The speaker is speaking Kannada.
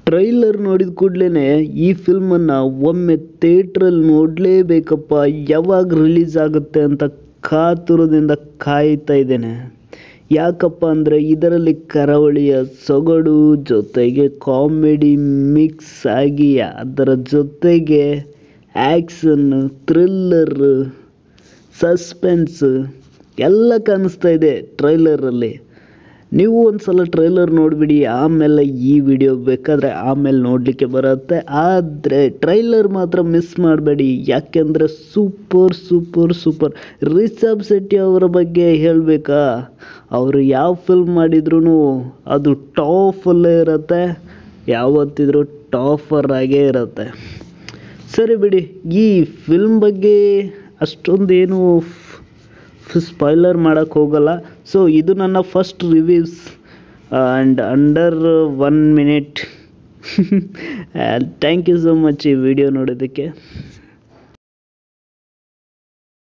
ಟ್ರೈಲರ್ ನೋಡಿದ ಕೂಡಲೇ ಈ ಫಿಲ್ಮನ್ನು ಒಮ್ಮೆ ಥಿಯೇಟ್ರಲ್ಲಿ ನೋಡಲೇಬೇಕಪ್ಪ ಯಾವಾಗ ರಿಲೀಸ್ ಆಗುತ್ತೆ ಅಂತ ಕಾತುರದಿಂದ ಕಾಯ್ತಾ ಇದ್ದೇನೆ ಯಾಕಪ್ಪ ಅಂದರೆ ಇದರಲ್ಲಿ ಕರಾವಳಿಯ ಸೊಗಡು ಜೊತೆಗೆ ಕಾಮಿಡಿ ಮಿಕ್ಸ್ ಆಗಿ ಅದರ ಜೊತೆಗೆ ಆ್ಯಕ್ಷನ್ ಥ್ರಿಲ್ಲರ್ ಸಸ್ಪೆನ್ಸ್ ಎಲ್ಲ ಕಾಣಿಸ್ತಾ ಇದೆ ಟ್ರೈಲರಲ್ಲಿ ನೀವು ಒಂದ್ಸಲ ಟ್ರೈಲರ್ ನೋಡಿಬಿಡಿ ಆಮೇಲೆ ಈ ವಿಡಿಯೋ ಬೇಕಾದರೆ ಆಮೇಲೆ ನೋಡಲಿಕ್ಕೆ ಬರುತ್ತೆ ಆದರೆ ಟ್ರೈಲರ್ ಮಾತ್ರ ಮಿಸ್ ಮಾಡಬೇಡಿ ಯಾಕೆಂದರೆ super super super Rishab Shetty ಅವರ ಬಗ್ಗೆ ಹೇಳಬೇಕಾ ಅವರು ಯಾವ ಫಿಲ್ಮ್ ಮಾಡಿದ್ರು ಅದು ಟಾಪಲ್ಲೇ ಇರುತ್ತೆ ಯಾವತ್ತಿದ್ರೂ ಟಾಫರ್ ಆಗೇ ಇರುತ್ತೆ ಸರಿ ಬಿಡಿ ಈ ಫಿಲ್ಮ್ ಬಗ್ಗೆ ಅಷ್ಟೊಂದೇನು ಸ್ಪಾಯ್ಲರ್ ಮಾಡೋಕ್ಕೆ ಹೋಗಲ್ಲ ಸೊ ಇದು ನನ್ನ first reviews and under one minute thank you so much ಈ ವಿಡಿಯೋ ನೋಡೋದಕ್ಕೆ